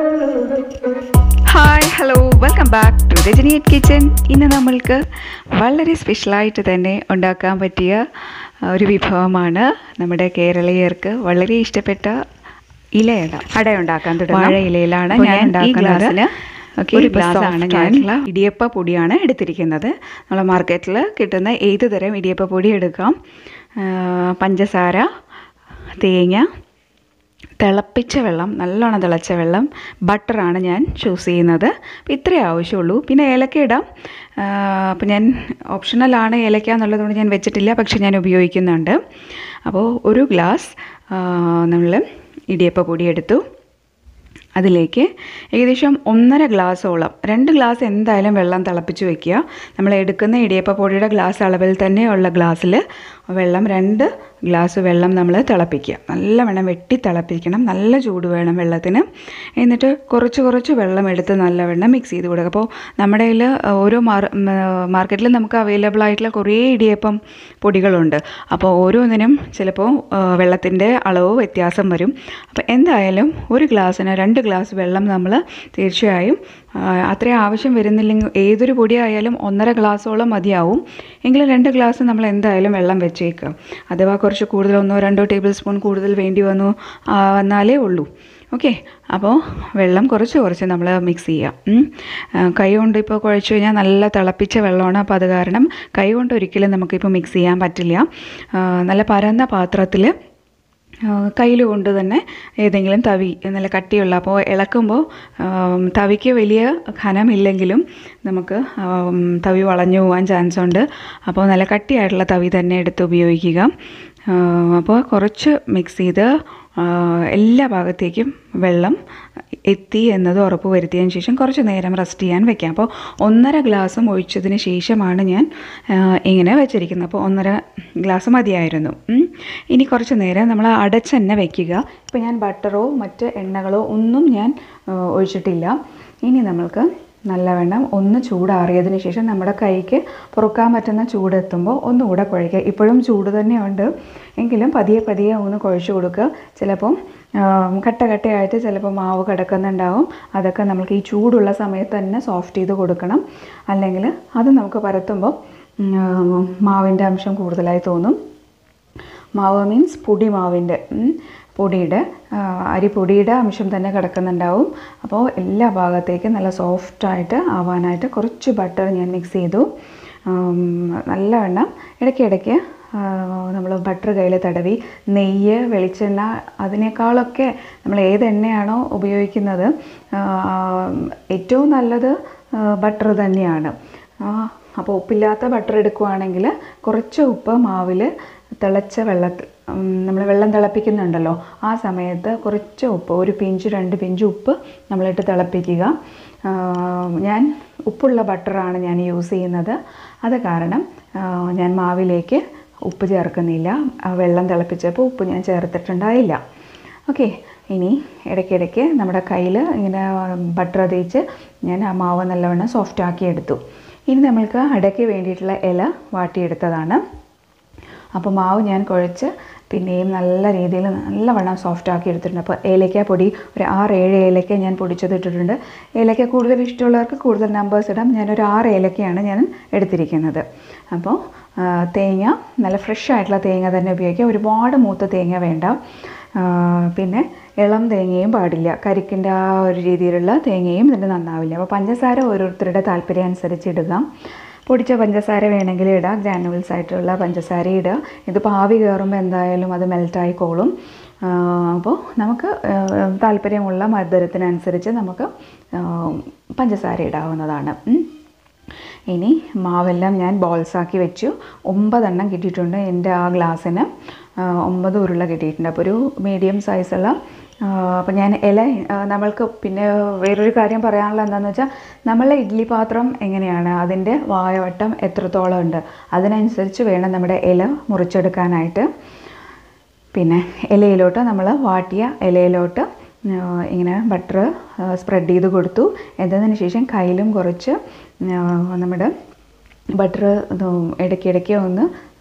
Hi hello welcome back to Rajani at kitchen ഇന്ന് നമ്മൾക്ക് വളരെ സ്പെഷ്യലായിട്ട് തന്നെ ഉണ്ടാക്കാൻ പറ്റിയ ഒരു വിഭവമാണ് നമ്മുടെ കേരളീയർക്ക് വളരെ ഇഷ്ടപ്പെട്ട ഇലയട അട ഉണ്ടാക്കാൻ തുടങ്ങാം വാഴ ഇലയിലാണ് അപ്പോൾ ഞാൻ ഞാൻ ഈ ഉണ്ടാക്കുന്നത് ഗ്ലാസ്സിന് ഓക്കെ ഒരു ഒരു glass ഗ്ലാസ്സാണ് soft ഞാൻ ആയിട്ടുള്ള ഇടിയപ്പ പൊടിയാണ് എടുത്തിരിക്കുന്നത് നമ്മൾ മാർക്കറ്റിൽ കിട്ടുന്ന ഏത് തരം ഇടിയപ്പ പൊടി എടുക്കാം ആ, പഞ്ചസാര തേങ്ങ തിളപ്പിച്ച വെള്ളം നല്ലോണം തിളച്ച വെള്ളം ബട്ടറാണ് ഞാൻ ചൂസ് ചെയ്യുന്നത് അപ്പോൾ ഇത്രയേ ആവശ്യമുള്ളൂ പിന്നെ ഏലക്ക ഇടാം അപ്പോൾ ഞാൻ ഓപ്ഷണലാണ് ഏലക്ക എന്നുള്ളതുകൊണ്ട് ഞാൻ വെച്ചിട്ടില്ല പക്ഷെ ഞാൻ ഉപയോഗിക്കുന്നുണ്ട് അപ്പോൾ ഒരു ഗ്ലാസ് നമ്മൾ ഇടിയപ്പ പൊടി എടുത്തു അതിലേക്ക് ഏകദേശം ഒന്നര ഗ്ലാസോളം രണ്ട് ഗ്ലാസ് എന്തായാലും വെള്ളം തിളപ്പിച്ച് വെക്കുക നമ്മൾ എടുക്കുന്ന ഇടിയപ്പ പൊടിയുടെ ഗ്ലാസ് അളവിൽ തന്നെയുള്ള ഗ്ലാസ്സിൽ വെള്ളം രണ്ട് ഗ്ലാസ് വെള്ളം നമ്മൾ തിളപ്പിക്കുക നല്ല വേണം വെട്ടി തിളപ്പിക്കണം നല്ല ചൂട് വേണം വെള്ളത്തിന് എന്നിട്ട് കുറച്ച് കുറച്ച് വെള്ളം എടുത്ത് നല്ലവണ്ണം മിക്സ് ചെയ്ത് കൊടുക്കുക അപ്പോൾ നമ്മുടെ കയ്യിൽ ഓരോ മാർ മാർക്കറ്റിൽ നമുക്ക് അവൈലബിൾ ആയിട്ടുള്ള കുറേ ഇടിയപ്പം പൊടികളുണ്ട് അപ്പോൾ ഓരോന്നിനും ചിലപ്പോൾ വെള്ളത്തിൻ്റെ അളവ് വ്യത്യാസം വരും അപ്പോൾ എന്തായാലും ഒരു ഗ്ലാസ്സിന് രണ്ട് ഗ്ലാസ് വെള്ളം നമ്മൾ തീർച്ചയായും ആ, അത്രയും ആവശ്യം വരുന്നില്ലെങ്കിൽ ഏതൊരു പൊടിയായാലും ഒന്നര ഗ്ലാസ്സോളം മതിയാവും എങ്കിലും രണ്ട് ഗ്ലാസ് നമ്മൾ എന്തായാലും വെള്ളം വെച്ചേക്കുക അഥവാ കുറച്ച് കൂടുതൽ ഒന്നോ രണ്ടോ ടേബിൾ സ്പൂൺ കൂടുതൽ വേണ്ടി വന്നു ആ, വന്നാലേ ഉള്ളൂ ഓക്കെ അപ്പോൾ വെള്ളം കുറച്ച് കുറച്ച് നമ്മൾ മിക്സ് ചെയ്യാം ഉം. ആ, കൈ കൊണ്ട് ഇപ്പോൾ കുഴച്ച് കഴിഞ്ഞാൽ നല്ല തിളപ്പിച്ച വെള്ളമാണ് അപ്പോൾ അത് കാരണം കൈ കൊണ്ട് ഒരിക്കലും നമുക്കിപ്പോൾ മിക്സ് ചെയ്യാൻ പറ്റില്ല ആ, നല്ല പരന്ന പാത്രത്തിൽ കയ്യിൽ കൊണ്ട് തന്നെ ഏതെങ്കിലും തവി നല്ല കട്ടിയുള്ള അപ്പോൾ ഇളക്കുമ്പോൾ ആം, തവിക്ക് വലിയ ഘനമില്ലെങ്കിലും നമുക്ക് ആം, തവി വളഞ്ഞു പോകാൻ ചാൻസ് ഉണ്ട് അപ്പോൾ നല്ല കട്ടിയായിട്ടുള്ള തവി തന്നെ എടുത്ത് ഉപയോഗിക്കുക ആ, അപ്പോൾ കുറച്ച് മിക്സ് ചെയ്ത് ആ, എല്ലാ ഭാഗത്തേക്കും വെള്ളം എത്തി എന്നത് ഉറപ്പ് വരുത്തിയതിന് ശേഷം കുറച്ച് നേരം റെസ്റ്റ് ചെയ്യാൻ വെക്കാം അപ്പോൾ ഒന്നര ഗ്ലാസും ഒഴിച്ചതിന് ശേഷമാണ് ഞാൻ ആ, ഇങ്ങനെ വെച്ചിരിക്കുന്നത് അപ്പോൾ ഒന്നര ഗ്ലാസ് മതിയായിരുന്നു ഉം. ഇനി കുറച്ച് നേരം നമ്മൾ അടച്ച് തന്നെ വെക്കുക ഇപ്പോൾ ഞാൻ ബട്ടറോ മറ്റ് എണ്ണകളോ ഒന്നും ഞാൻ ആ, ഒഴിച്ചിട്ടില്ല ഇനി നമ്മൾക്ക് നല്ലവണ്ണം ഒന്ന് ചൂടാറിയതിന് ശേഷം നമ്മുടെ കൈക്ക് പൊറുക്കാൻ പറ്റുന്ന ചൂടെത്തുമ്പോൾ ഒന്നുകൂടെ കുഴയ്ക്കുക ഇപ്പോഴും ചൂട് തന്നെയുണ്ട് എങ്കിലും പതിയെ പതിയെ ഒന്ന് കുഴച്ച് കൊടുക്കുക ചിലപ്പം ആം, കട്ട കട്ടയായിട്ട് ചിലപ്പോൾ മാവ് കിടക്കുന്നുണ്ടാവും അതൊക്കെ നമുക്ക് ഈ ചൂടുള്ള സമയത്ത് തന്നെ സോഫ്റ്റ് ചെയ്ത് കൊടുക്കണം അല്ലെങ്കിൽ അത് നമുക്ക് പരത്തുമ്പോൾ ഉം, മാവിൻ്റെ അംശം കൂടുതലായി തോന്നും മാവ് മീൻസ് പൊടി മാവിൻ്റെ ഉം, പൊടിയുടെ ആ, അരിപ്പൊടിയുടെ അംശം തന്നെ കിടക്കുന്നുണ്ടാവും അപ്പോൾ എല്ലാ ഭാഗത്തേക്കും നല്ല സോഫ്റ്റായിട്ട് ആവാനായിട്ട് കുറച്ച് ബട്ടർ ഞാൻ മിക്സ് ചെയ്തു ഉം, നല്ലവണ്ണം ഇടയ്ക്കിടയ്ക്ക് നമ്മൾ ബട്ടർ കയ്യിൽ തടവി നെയ്യ് വെളിച്ചെണ്ണ അതിനേക്കാളൊക്കെ നമ്മൾ ഏത് എണ്ണയാണോ ഉപയോഗിക്കുന്നത് ആ, ഏറ്റവും നല്ലത് ബട്ടർ തന്നെയാണ് ആ, അപ്പോൾ ഉപ്പില്ലാത്ത ബട്ടർ എടുക്കുവാണെങ്കിൽ കുറച്ച് ഉപ്പ് മാവിൽ തിളച്ച വെള്ളത്തിൽ നമ്മൾ വെള്ളം തിളപ്പിക്കുന്നുണ്ടല്ലോ ആ സമയത്ത് കുറച്ച് ഉപ്പ് ഒരു പിഞ്ച് രണ്ട് പിഞ്ച് ഉപ്പ് നമ്മളിട്ട് തിളപ്പിക്കുക ആ, ഞാൻ ഉപ്പുള്ള ബട്ടറാണ് ഞാൻ യൂസ് ചെയ്യുന്നത് അത് കാരണം ആ, ഞാൻ മാവിലേക്ക് ഉപ്പ് ചേർക്കുന്നില്ല ആ വെള്ളം തിളപ്പിച്ചപ്പോൾ ഉപ്പ് ഞാൻ ചേർത്തിട്ടുണ്ടായില്ല ഓക്കെ ഇനി ഇടയ്ക്കിടയ്ക്ക് നമ്മുടെ കയ്യിൽ ഇങ്ങനെ ബട്ടർ തേച്ച് ഞാൻ ആ മാവ് നല്ലവണ്ണം സോഫ്റ്റ് ആക്കി എടുത്തു ഇനി നമ്മൾക്ക് അടയ്ക്ക് വേണ്ടിയിട്ടുള്ള ഇല വാട്ടിയെടുത്തതാണ് അപ്പോൾ മാവ് ഞാൻ കുഴച്ച് പിന്നെയും നല്ല രീതിയിൽ നല്ലവണ്ണം സോഫ്റ്റ് ആക്കി എടുത്തിട്ടുണ്ട് അപ്പോൾ ഏലക്ക പൊടി ഒരു ആറ് ഏഴ് ഏലക്ക ഞാൻ പൊടിച്ചത് ഇട്ടിട്ടുണ്ട് ഏലക്ക കൂടുതൽ ഇഷ്ടമുള്ളവർക്ക് കൂടുതൽ നമ്പേഴ്സ് ഇടാം ഞാനൊരു ആറ് ഏലക്കയാണ് ഞാൻ എടുത്തിരിക്കുന്നത് അപ്പോൾ ആ, തേങ്ങ നല്ല ഫ്രഷ് ആയിട്ടുള്ള തേങ്ങ തന്നെ ഉപയോഗിക്കുക ഒരുപാട് മൂത്ത തേങ്ങ വേണ്ട ആ, പിന്നെ ഇളം തേങ്ങയും പാടില്ല കരിക്കിൻ്റെ ആ ഒരു രീതിയിലുള്ള തേങ്ങയും ഇതിന് നന്നാവില്ല അപ്പോൾ പഞ്ചസാര ഓരോരുത്തരുടെ താല്പര്യം അനുസരിച്ച് ഇടുക പൊടിച്ച പഞ്ചസാര വേണമെങ്കിൽ ഇടാം ഗ്രാനുവൽസ് ആയിട്ടുള്ള പഞ്ചസാര ഇടുക ഇതിപ്പോൾ ആവി കയറുമ്പോൾ എന്തായാലും അത് മെൽറ്റായിക്കോളും അപ്പോൾ നമുക്ക് ആ, താല്പര്യമുള്ള മധുരത്തിനനുസരിച്ച് നമുക്ക് ആ, പഞ്ചസാര ഇടാവുന്നതാണ് ഉം. ഇനി മാവെല്ലാം ഞാൻ ബോൾസാക്കി വെച്ചു ഒമ്പതെണ്ണം കിട്ടിയിട്ടുണ്ട് എൻ്റെ ആ ഗ്ലാസ്സിന് ആ, ഒമ്പത് ഉരുള കിട്ടിയിട്ടുണ്ട് അപ്പോൾ ഒരു മീഡിയം സൈസുള്ള അപ്പോൾ ഞാൻ ഇല ആ, നമ്മൾക്ക് പിന്നെ വേറൊരു കാര്യം പറയാനുള്ള എന്താണെന്ന് വെച്ചാൽ നമ്മളെ ഇഡ്ഡലി പാത്രം എങ്ങനെയാണ് അതിൻ്റെ വായവട്ടം എത്രത്തോളം ഉണ്ട് അതിനനുസരിച്ച് വേണം നമ്മുടെ ഇല മുറിച്ചെടുക്കാനായിട്ട് പിന്നെ ഇലയിലോട്ട് നമ്മൾ വാട്ടിയ ഇലയിലോട്ട് ആ, ഇങ്ങനെ ബട്ടർ സ്പ്രെഡ് ചെയ്ത് കൊടുത്തു എന്നതിന് ശേഷം കയ്യിലും കുറച്ച് ആ, നമ്മുടെ ബട്ടർ ഇടയ്ക്കിടയ്ക്ക് ഒന്ന്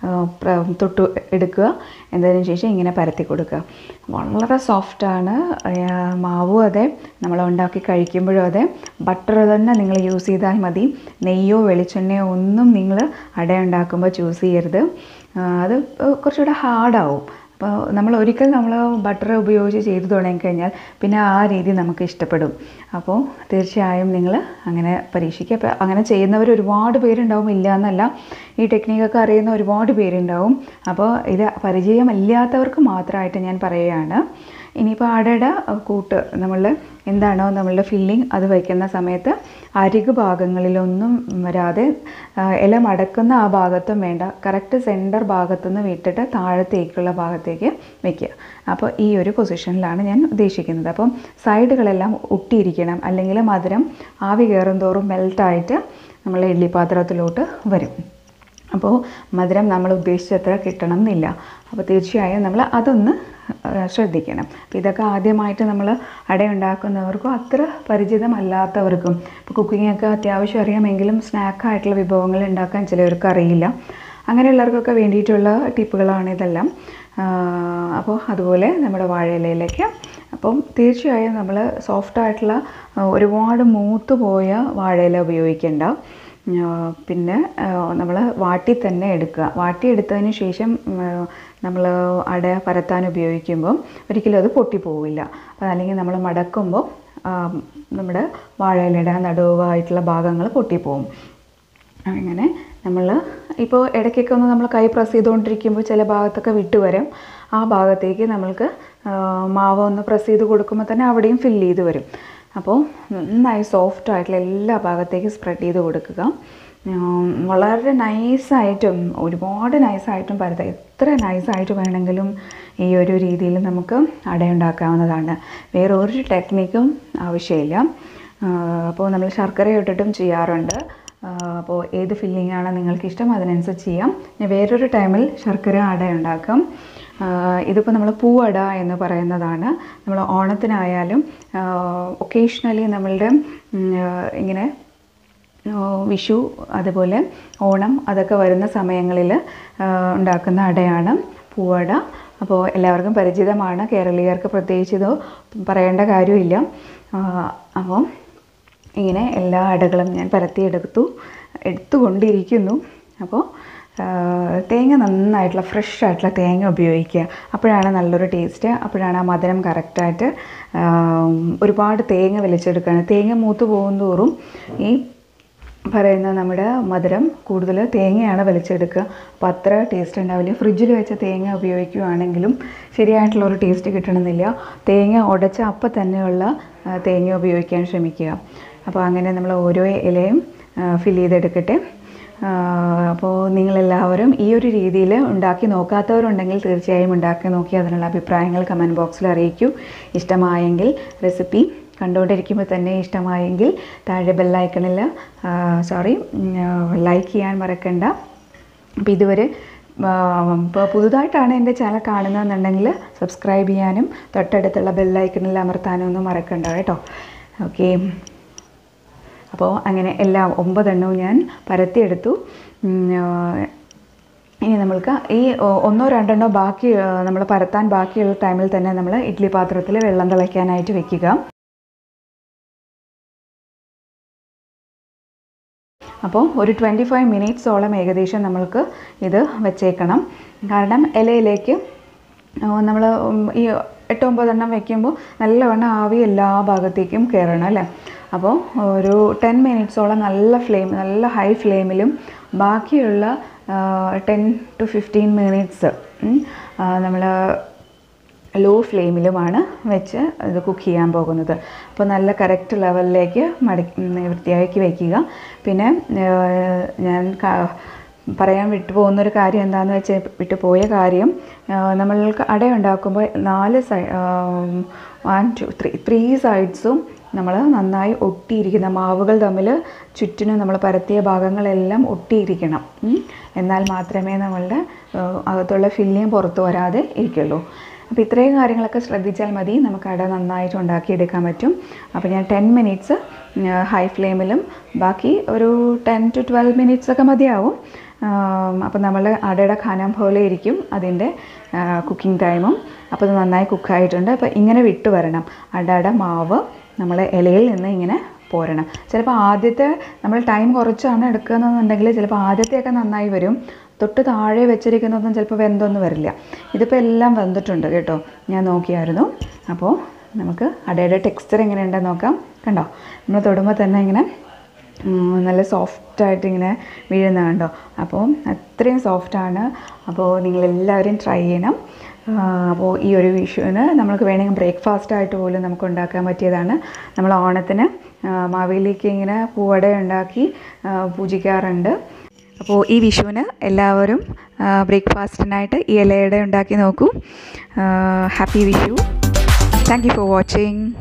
തൊട്ട് എടുക്കുക എന്നതിന് ശേഷം ഇങ്ങനെ പരത്തി കൊടുക്കുക വളരെ സോഫ്റ്റാണ് മാവും അതെ നമ്മൾ ഉണ്ടാക്കി കഴിക്കുമ്പോഴും അതെ ബട്ടർ തന്നെ നിങ്ങൾ യൂസ് ചെയ്താൽ മതി നെയ്യോ വെളിച്ചെണ്ണയോ ഒന്നും നിങ്ങൾ അട ഉണ്ടാക്കുമ്പോൾ ചൂസ് ചെയ്യരുത് അത് കുറച്ചുകൂടെ ഹാർഡാവും അപ്പോൾ നമ്മൾ ഒരിക്കൽ നമ്മൾ ബട്ടർ ഉപയോഗിച്ച് ചെയ്തു തുടങ്ങിക്കഴിഞ്ഞാൽ പിന്നെ ആ രീതി നമുക്ക് ഇഷ്ടപ്പെടും അപ്പോൾ തീർച്ചയായും നിങ്ങൾ അങ്ങനെ പരീക്ഷിക്കുക അപ്പോൾ അങ്ങനെ ചെയ്യുന്നവർ ഒരുപാട് പേരുണ്ടാവും ഇല്ല എന്നല്ല ഈ ടെക്നിക്കൊക്കെ അറിയുന്ന ഒരുപാട് പേരുണ്ടാവും അപ്പോൾ ഇത് പരിചയമില്ലാത്തവർക്ക് മാത്രമായിട്ട് ഞാൻ പറയുകയാണ് ഇനിയിപ്പോൾ അടയുടെ കൂട്ട് നമ്മൾ എന്താണോ നമ്മളുടെ ഫില്ലിംഗ് അത് വയ്ക്കുന്ന സമയത്ത് അരികു ഭാഗങ്ങളിലൊന്നും വരാതെ ഇല മടക്കുന്ന ആ ഭാഗത്തും വേണ്ട കറക്റ്റ് സെൻറ്റർ ഭാഗത്തുനിന്ന് വിട്ടിട്ട് താഴത്തേക്കുള്ള ഭാഗത്തേക്ക് വെക്കുക അപ്പോൾ ഈ ഒരു പൊസിഷനിലാണ് ഞാൻ ഉദ്ദേശിക്കുന്നത് അപ്പം സൈഡുകളെല്ലാം ഒട്ടിയിരിക്കണം അല്ലെങ്കിൽ മധുരം ആവി കയറും തോറും മെൽട്ടായിട്ട് നമ്മൾ ഇഡ്ഡലി പാത്രത്തിലോട്ട് വരും അപ്പോൾ മധുരം നമ്മൾ ഉദ്ദേശിച്ചത്ര കിട്ടണം എന്നില്ല അപ്പോൾ തീർച്ചയായും നമ്മൾ അതൊന്ന് ശ്രദ്ധിക്കണം അപ്പോൾ ഇതൊക്കെ ആദ്യമായിട്ട് നമ്മൾ അടയുണ്ടാക്കുന്നവർക്കും അത്ര പരിചിതമല്ലാത്തവർക്കും ഇപ്പോൾ കുക്കിങ്ങൊക്കെ അത്യാവശ്യം അറിയാമെങ്കിലും സ്നാക്കായിട്ടുള്ള വിഭവങ്ങൾ ഉണ്ടാക്കാൻ ചിലവർക്ക് അറിയില്ല അങ്ങനെയുള്ളവർക്കൊക്കെ വേണ്ടിയിട്ടുള്ള ടിപ്പുകളാണ് ഇതെല്ലാം അപ്പോൾ അതുപോലെ നമ്മുടെ വാഴയിലയിലേക്ക് അപ്പം തീർച്ചയായും നമ്മൾ സോഫ്റ്റായിട്ടുള്ള ഒരുപാട് മൂത്ത് പോയ വാഴയില ഉപയോഗിക്കേണ്ട പിന്നെ നമ്മൾ വാട്ടി തന്നെ എടുക്കുക വാട്ടി എടുത്തതിന് ശേഷം നമ്മൾ അട പരത്താൻ ഉപയോഗിക്കുമ്പോൾ ഒരിക്കലും അത് പൊട്ടിപ്പോവില്ല അപ്പോൾ അല്ലെങ്കിൽ നമ്മൾ മടക്കുമ്പോൾ നമ്മുടെ വാഴയിലയുടെ നടുവായിട്ടുള്ള ഭാഗങ്ങൾ പൊട്ടിപ്പോവും അങ്ങനെ നമ്മൾ ഇപ്പോൾ ഇടയ്ക്കൊക്കെ ഒന്ന് നമ്മൾ കൈ പ്രസ് ചെയ്തുകൊണ്ടിരിക്കുമ്പോൾ ചില ഭാഗത്തൊക്കെ വിട്ടുവരും ആ ഭാഗത്തേക്ക് നമ്മൾക്ക് മാവ് ഒന്ന് പ്രസ് ചെയ്ത് കൊടുക്കുമ്പോൾ തന്നെ അവിടെയും ഫില്ല് ചെയ്ത് വരും അപ്പോൾ നന്നായി സോഫ്റ്റ് ആയിട്ടുള്ള എല്ലാ ഭാഗത്തേക്കും സ്പ്രെഡ് ചെയ്ത് കൊടുക്കുക വളരെ നൈസായിട്ടും ഒരുപാട് നൈസായിട്ടും പരത്ത എത്ര നൈസായിട്ട് വേണമെങ്കിലും ഈ ഒരു രീതിയിൽ നമുക്ക് അടയുണ്ടാക്കാവുന്നതാണ് വേറെ ഒരു ടെക്നിക്കും ആവശ്യമില്ല അപ്പോൾ നമ്മൾ ശർക്കര ഇട്ടിട്ടും ചെയ്യാറുണ്ട് അപ്പോൾ ഏത് ഫില്ലിംഗ് ആണ് നിങ്ങൾക്ക് ഇഷ്ടം അതിനനുസരിച്ച് ചെയ്യാം വേറൊരു ടൈമിൽ ശർക്കര അട ഉണ്ടാക്കാം ഇതിപ്പോൾ നമ്മൾ പൂവട എന്ന് പറയുന്നതാണ് നമ്മൾ ഓണത്തിനായാലും ഒക്കേഷ്ണലി നമ്മളുടെ ഇങ്ങനെ വിഷു അതുപോലെ ഓണം അതൊക്കെ വരുന്ന സമയങ്ങളിൽ ഉണ്ടാക്കുന്ന അടയാണ് പൂവട അപ്പോൾ എല്ലാവർക്കും പരിചിതമാണ് കേരളീയർക്ക് പ്രത്യേകിച്ച് ഇത് പറയേണ്ട കാര്യമില്ല അപ്പോൾ ഇങ്ങനെ എല്ലാ അടകളും ഞാൻ പരത്തിയെടുത്തു എടുത്തുകൊണ്ടിരിക്കുന്നു അപ്പോൾ തേങ്ങ നന്നായിട്ടുള്ള ഫ്രഷ് ആയിട്ടുള്ള തേങ്ങ ഉപയോഗിക്കുക അപ്പോഴാണ് നല്ലൊരു ടേസ്റ്റ് അപ്പോഴാണ് ആ മധുരം കറക്റ്റായിട്ട് ഒരുപാട് തേങ്ങ വലിച്ചെടുക്കുകയാണ് തേങ്ങ മൂത്ത് പോകും തോറും ഈ പറയുന്ന നമ്മുടെ മധുരം കൂടുതൽ തേങ്ങയാണ് വലിച്ചെടുക്കുക അപ്പോൾ അത്ര ടേസ്റ്റ് ഉണ്ടാവില്ല ഫ്രിഡ്ജിൽ വെച്ച തേങ്ങ ഉപയോഗിക്കുകയാണെങ്കിലും ശരിയായിട്ടുള്ള ഒരു ടേസ്റ്റ് കിട്ടണമെന്നില്ല തേങ്ങ ഉടച്ച അപ്പം തന്നെയുള്ള തേങ്ങ ഉപയോഗിക്കാൻ ശ്രമിക്കുക അപ്പോൾ അങ്ങനെ നമ്മൾ ഓരോ ഇലയും ഫില്ല് ചെയ്തെടുക്കട്ടെ അപ്പോൾ നിങ്ങളെല്ലാവരും ഈ ഒരു രീതിയിൽ ഉണ്ടാക്കി നോക്കാത്തവരുണ്ടെങ്കിൽ തീർച്ചയായും ഉണ്ടാക്കി നോക്കി അതിനുള്ള അഭിപ്രായങ്ങൾ കമൻറ്റ് ബോക്സിൽ അറിയിക്കൂ ഇഷ്ടമായെങ്കിൽ റെസിപ്പി കണ്ടുകൊണ്ടിരിക്കുമ്പോൾ തന്നെ ഇഷ്ടമായെങ്കിൽ താഴെ ബെല്ലൈക്കണിൽ സോറി ലൈക്ക് ചെയ്യാൻ മറക്കണ്ട അപ്പോൾ ഇതുവരെ ഇപ്പോൾ പുതുതായിട്ടാണ് എൻ്റെ ചാനൽ കാണുന്നതെന്നുണ്ടെങ്കിൽ സബ്സ്ക്രൈബ് ചെയ്യാനും തൊട്ടടുത്തുള്ള ബെല്ലൈക്കണിൽ അമർത്താനും ഒന്നും മറക്കണ്ട കേട്ടോ ഓക്കെ അപ്പോൾ അങ്ങനെ എല്ലാ ഒമ്പതെണ്ണവും ഞാൻ പരത്തിയെടുത്തു ഇനി നമ്മൾക്ക് ഈ ഒന്നോ രണ്ടെണ്ണോ ബാക്കി നമ്മൾ പരത്താൻ ബാക്കിയുള്ള ടൈമിൽ തന്നെ നമ്മൾ ഇഡ്ഡലി പാത്രത്തിൽ വെള്ളം തിളയ്ക്കാനായിട്ട് വെക്കുക അപ്പോൾ ഒരു ട്വൻറ്റി ഫൈവ് മിനിറ്റ്സോളം ഏകദേശം നമ്മൾക്ക് ഇത് വെച്ചേക്കണം കാരണം ഇലയിലേക്ക് നമ്മൾ ഈ എട്ട് ഒമ്പതെണ്ണം വെക്കുമ്പോൾ നല്ലവണ്ണം ആവി എല്ലാ ഭാഗത്തേക്കും കയറണം അല്ലേ അപ്പോൾ ഒരു ടെൻ മിനിറ്റ്സോളം നല്ല ഫ്ലെയിം നല്ല ഹൈ ഫ്ലെയിമിലും ബാക്കിയുള്ള ടെൻ ടു ഫിഫ്റ്റീൻ മിനിറ്റ്സ് നമ്മൾ ലോ ഫ്ലെയിമിലുമാണ് വെച്ച് ഇത് കുക്ക് ചെയ്യാൻ പോകുന്നത് അപ്പോൾ നല്ല കറക്റ്റ് ലെവലിലേക്ക് മടി വൃത്തിയാക്കി വയ്ക്കുക പിന്നെ ഞാൻ പറയാൻ വിട്ടുപോകുന്നൊരു കാര്യം എന്താണെന്ന് വെച്ചാൽ വിട്ടുപോയ കാര്യം നമ്മൾക്ക് അട ഉണ്ടാക്കുമ്പോൾ നാല് സൈ വൺ ടു ത്രീ ത്രീ സൈഡ്സും നമ്മൾ നന്നായി ഒട്ടിയിരിക്കുന്ന മാവുകൾ തമ്മിൽ ചുറ്റിനും നമ്മൾ പരത്തിയ ഭാഗങ്ങളെല്ലാം ഒട്ടിയിരിക്കണം എന്നാൽ മാത്രമേ നമ്മളുടെ അകത്തുള്ള ഫില്ലിങ് പുറത്തു വരാതെ ഇരിക്കുള്ളൂ അപ്പോൾ ഇത്രയും കാര്യങ്ങളൊക്കെ ശ്രദ്ധിച്ചാൽ മതി നമുക്ക് അട നന്നായിട്ട് ഉണ്ടാക്കിയെടുക്കാൻ പറ്റും അപ്പോൾ ഞാൻ ടെൻ മിനിറ്റ്സ് ഹൈ ഫ്ലെയിമിലും ബാക്കി ഒരു ടെൻ ടു ട്വൽവ് മിനിറ്റ്സ് ഒക്കെ മതിയാവും അപ്പോൾ നമ്മൾ അടയുടെ ഖാനം പോലെ ഇരിക്കും അതിൻ്റെ കുക്കിംഗ് ടൈമും അപ്പോൾ ഇത് നന്നായി കുക്കായിട്ടുണ്ട് അപ്പോൾ ഇങ്ങനെ വിട്ട് വരണം അടയുടെ മാവ് നമ്മൾ ഇലയിൽ നിന്ന് ഇങ്ങനെ പോരണം ചിലപ്പോൾ ആദ്യത്തെ നമ്മൾ ടൈം കുറച്ചാണ് എടുക്കുന്നതെന്നുണ്ടെങ്കിൽ ചിലപ്പോൾ ആദ്യത്തെയൊക്കെ നന്നായി വരും തൊട്ട് താഴെ വെച്ചിരിക്കുന്നതൊന്നും ചിലപ്പോൾ വെന്തൊന്നും വരില്ല ഇതിപ്പോൾ എല്ലാം വെന്തിട്ടുണ്ട് കേട്ടോ ഞാൻ നോക്കിയായിരുന്നു അപ്പോൾ നമുക്ക് അടയുടെ ടെക്സ്ചർ എങ്ങനെയുണ്ടെന്ന് നോക്കാം കണ്ടോ നമ്മൾ തൊടുമ്പോൾ തന്നെ ഇങ്ങനെ ഉം, നല്ല സോഫ്റ്റായിട്ട് ഇങ്ങനെ വീഴുന്ന കണ്ടോ അപ്പോൾ അത്രയും സോഫ്റ്റാണ് അപ്പോൾ നിങ്ങളെല്ലാവരും ട്രൈ ചെയ്യണം ആ, അപ്പോൾ ഈ ഒരു വിഷുവിന് നമുക്ക് വേണമെങ്കിൽ ബ്രേക്ക്ഫാസ്റ്റ് ആയിട്ട് പോലും നമുക്ക് ഉണ്ടാക്കാൻ പറ്റിയതാണ് നമ്മൾ ഓണത്തിന് ആ, മാവേലിക്ക് ഇങ്ങനെ പൂവട ഉണ്ടാക്കി ആ, പൂജിക്കാറുണ്ട് അപ്പോൾ ഈ വിഷുവിന് എല്ലാവരും ബ്രേക്ക്ഫാസ്റ്റിനായിട്ട് ഈ ഇലയുടെ ഉണ്ടാക്കി നോക്കൂ happy Vishu thank you for watching